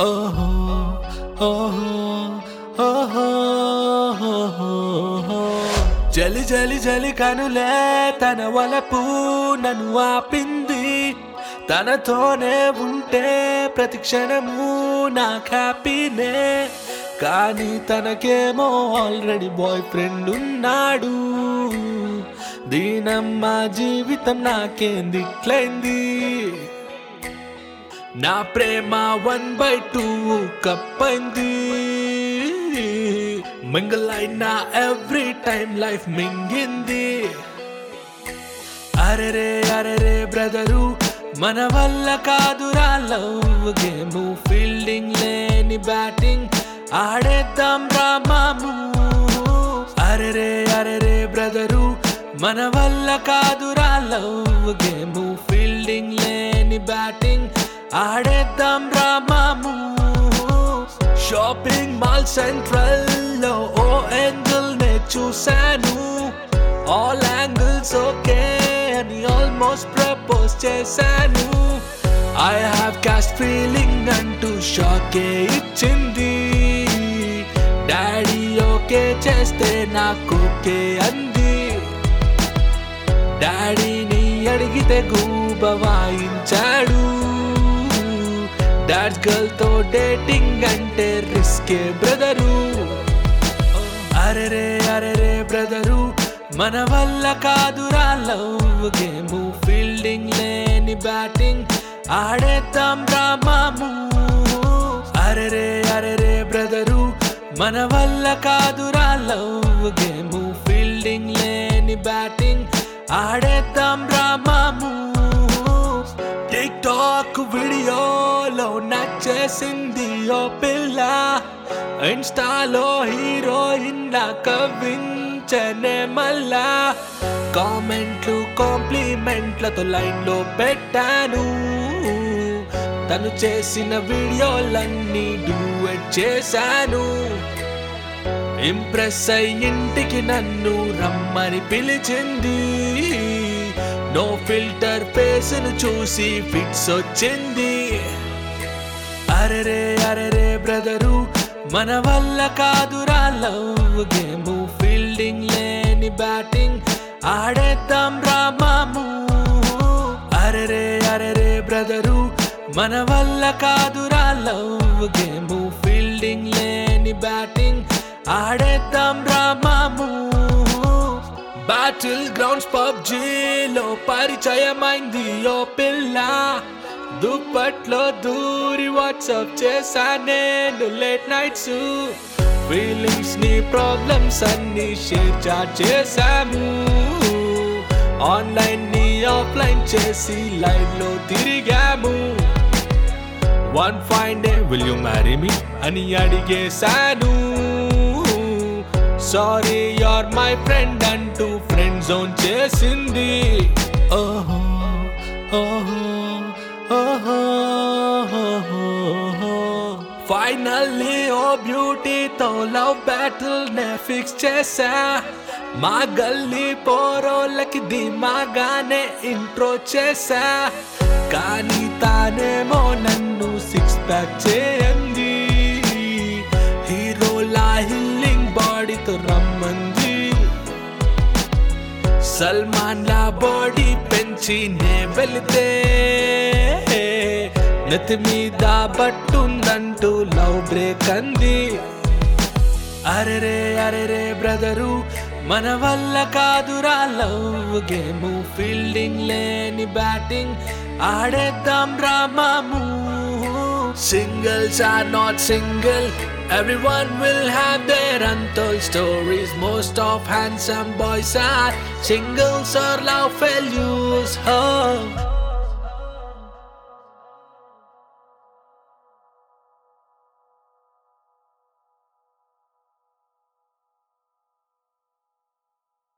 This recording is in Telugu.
ఓహో ఓహో ఓహో ఓహో. జలి జలి జలి కనులే తన వలపు నన్ను ఆపింది తనతోనే ఉంటే ప్రతి క్షణము నాకు హ్యాపీనే కానీ తనకేమో ఆల్రెడీ బాయ్ ఫ్రెండ్ ఉన్నాడు దీనమ్మ జీవితం నాకేం దిట్లైంది నా ప్రేమ వన్ బై టూ కప్పైంది మింగలైనా ఎవ్రీ టైం లైఫ్ మింగింది అరెరే అరెరే బ్రదరు మన వల్ల కాదురా లవ్ గేమ్ ఫీల్డింగ్ లేని బ్యాటింగ్ ఆడేద్దాం రా మాము అరెరే అరెరే బ్రదరు మన వల్ల కాదురా లవ్ గేమ్ ఫీల్డింగ్ లేని బ్యాటింగ్ ఆడేద్దాం రా మాము షాపింగ్ మాల్ సెంట్రల్ లో ఓ ఏంజల్ నే చూశాను ఆల్ యాంగిల్స్ ఓకే అని ఆల్మోస్ట్ ప్రపోజ్ చేశాను ఐ హావ్ క్యాస్ట్ ఫీలింగ్ అంటూ షాకే ఇచ్చింది డాడీ ఓకే చేస్తే నాకు ఓకే అంది డాడీని అడిగితే గూబ వాయించాడు డాడ్ గర్ల్ తో డేటింగ్ అంటే రిస్కే బ్రదరు అరెరే అరెరే బ్రదరు మన వల్ల కాదురా లవ్ గేమ్ ఫీల్డింగ్ లేని బ్యాటింగ్ ఆడేద్దాం రా మాము అరెరే అరెరే బ్రదరు మన వల్ల కాదురా లవ్ గేమ్ ఫీల్డింగ్ లేని బ్యాటింగ్ ఆడేద్దాం రా మాము టిక్ టాక్ వీడియోలో నచ్చేసింది ఓ పిల్ల ఇన్స్టాలో హీరోయిన్ లా కవ్వించనే మళ్ళా కామెంట్లు కాంప్లిమెంట్లతో లైన్ లో పెట్టాను తను చేసిన వీడియోలన్నీ డూయట్ చేశాను ఇంప్రెస్ అయి ఇంటికి నన్ను రమ్మని పిలిచింది నో ఫిల్టర్ ఫేస్ ను చూసి ఫిక్స్ వచ్చింది అరెరే అరెరే బ్రదరు మన వల్ల కాదురా లవ్ గేమ్ ఫీల్డింగ్ లేని బ్యాటింగ్ ఆడేద్దాం రా మాము అరెరే అరెరే బ్రదరు మన వల్ల కాదురా లవ్ గేమ్ ఫీల్డింగ్ లేని బ్యాటింగ్ ఆడేద్దాం రా మాము బ్యాటిల్ గ్రౌండ్స్ పబ్జీలో పరిచయమైంది ఓ పిల్ల దుప్పట్లో దూరి వాట్సాప్ చేశా నేను లేట్ నైట్స్ ఫీలింగ్స్ ని ప్రాబ్లమ్స్ అన్ని షేర్ చాట్ చేశాము ఆన్లైన్ ని ఆఫ్లైన్ చేసి లైవ్ లో తిరిగాము one fine day will you marry me అని అడిగేశాను సారీ యార్ మై ఫ్రెండ్ అంటూ ఫ్రెండ్ జోన్ చేసింది ఓహో ఓహో ఓహో ఫైనల్లీ ఓ బ్యూటీతో లవ్ బ్యాటిల్ నే ఫిక్స్ చేసా మా గల్లీ పోరోళ్ళకి దిమాగానే ఇంట్రో చేసా కానీ తానేమో నన్ను సిక్స్ ప్యాక్ చేయండి హీరోలా హిల్లింగ్ బాడీతో రమ్మంది సల్మాన్ లా బాడీ పెంచి నే వెళితే నెత్తి మీద బట్టుందంటూ లవ్ బ్రేక్ అంది అరెరే అరెరే బ్రదరు మన వల్ల కాదురా లవ్ గేమ్ ఫీల్డింగ్ లేని బ్యాటింగ్ ఆడేద్దాం రా మాము singles are not single Everyone will have their untold stories. Most of handsome boys are singles or love failures. Oh,